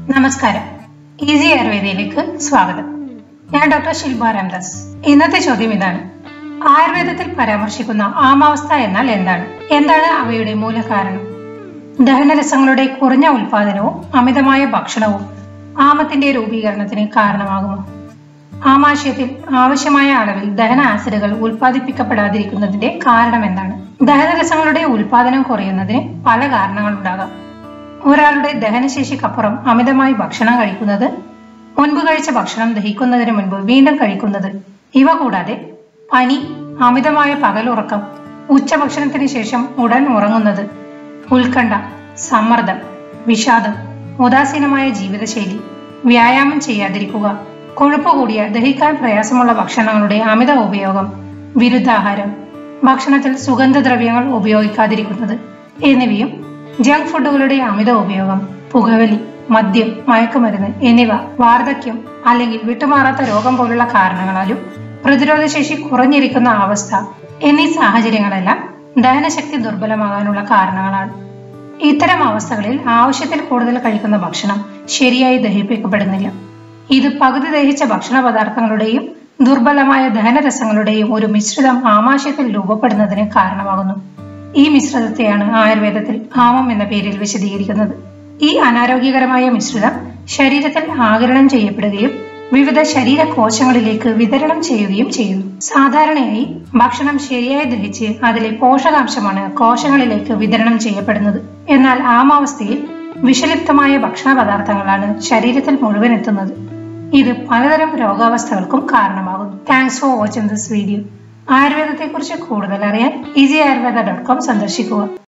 നമസ്കാരം ഈസി ആയുർവേദയിലേക്ക് സ്വാഗതം ഞാൻ ഡോക്ടർ ശിൽബ രാംദാസ് ഇന്നത്തെ ചോദ്യം ഇതാണ് ആയുർവേദത്തിൽ പരാമർശിക്കുന്ന ആമാവസ്ഥ എന്നാൽ എന്താണ് എന്താണ് അവയുടെ മൂലകാരണം ദഹനരസങ്ങളുടെ കുറഞ്ഞ ഉൽപാദനവും അമിതമായ ഭക്ഷണവും ആമത്തിന്റെ രൂപീകരണത്തിന് കാരണമാകുമോ ആമാശയത്തിൽ ആവശ്യമായ അളവിൽ ദഹന ആസിഡുകൾ ഉൽപ്പാദിപ്പിക്കപ്പെടാതിരിക്കുന്നതിന്റെ കാരണം എന്താണ് ദഹനരസങ്ങളുടെ ഉൽപാദനം കുറയുന്നതിന് പല കാരണങ്ങളുണ്ടാകാം ഒരാളുടെ ദഹനശേഷിക്കപ്പുറം അമിതമായി ഭക്ഷണം കഴിക്കുന്നത് മുൻപ് കഴിച്ച ഭക്ഷണം ദഹിക്കുന്നതിന് മുൻപ് വീണ്ടും കഴിക്കുന്നത് ഇവ കൂടാതെ പനി അമിതമായ പകലുറക്കം ഉച്ചഭക്ഷണത്തിന് ശേഷം ഉടൻ ഉറങ്ങുന്നത് ഉത്കണ്ഠ സമ്മർദ്ദം വിഷാദം ഉദാസീനമായ ജീവിതശൈലി വ്യായാമം ചെയ്യാതിരിക്കുക കൊഴുപ്പ് കൂടിയ ദഹിക്കാൻ പ്രയാസമുള്ള ഭക്ഷണങ്ങളുടെ അമിത ഉപയോഗം വിരുദ്ധാഹാരം ഭക്ഷണത്തിൽ സുഗന്ധദ്രവ്യങ്ങൾ ഉപയോഗിക്കാതിരിക്കുന്നത് എന്നിവയും ജങ്ക് ഫുഡുകളുടെ അമിത ഉപയോഗം പുകവലി മദ്യം മയക്കുമരുന്ന് എന്നിവ വാർദ്ധക്യം അല്ലെങ്കിൽ വിട്ടുമാറാത്ത രോഗം പോലുള്ള കാരണങ്ങളാലും പ്രതിരോധശേഷി കുറഞ്ഞിരിക്കുന്ന അവസ്ഥ എന്നീ സാഹചര്യങ്ങളെല്ലാം ദഹനശക്തി ദുർബലമാകാനുള്ള കാരണങ്ങളാണ് ഇത്തരം അവസ്ഥകളിൽ ആവശ്യത്തിൽ കൂടുതൽ കഴിക്കുന്ന ഭക്ഷണം ശരിയായി ദഹിപ്പിക്കപ്പെടുന്നില്ല ഇത് പകുതി ദഹിച്ച ഭക്ഷണ പദാർത്ഥങ്ങളുടെയും ദുർബലമായ ദഹനരസങ്ങളുടെയും ഒരു മിശ്രിതം ആമാശയത്തിൽ രൂപപ്പെടുന്നതിന് കാരണമാകുന്നു ഈ മിശ്രിതത്തെയാണ് ആയുർവേദത്തിൽ ആമം എന്ന പേരിൽ വിശദീകരിക്കുന്നത് ഈ അനാരോഗ്യകരമായ മിശ്രിതം ശരീരത്തിൽ ആകിരണം ചെയ്യപ്പെടുകയും വിവിധ ശരീര കോശങ്ങളിലേക്ക് വിതരണം ചെയ്യുകയും ചെയ്യുന്നു സാധാരണയായി ഭക്ഷണം ശരിയായി ദഹിച്ച് അതിലെ പോഷകാംശമാണ് കോശങ്ങളിലേക്ക് വിതരണം ചെയ്യപ്പെടുന്നത് എന്നാൽ ആമാവസ്ഥയിൽ വിഷലിപ്തമായ ഭക്ഷണ പദാർത്ഥങ്ങളാണ് ശരീരത്തിൽ മുഴുവൻ എത്തുന്നത് ഇത് പലതരം രോഗാവസ്ഥകൾക്കും കാരണമാകുന്നു thanks for watching this video ആയുർവേദത്തെക്കുറിച്ച് കൂടുതൽ അറിയാൻ ഈസി ആയുർവേദ ഡോട്ട് കോം സന്ദർശിക്കുക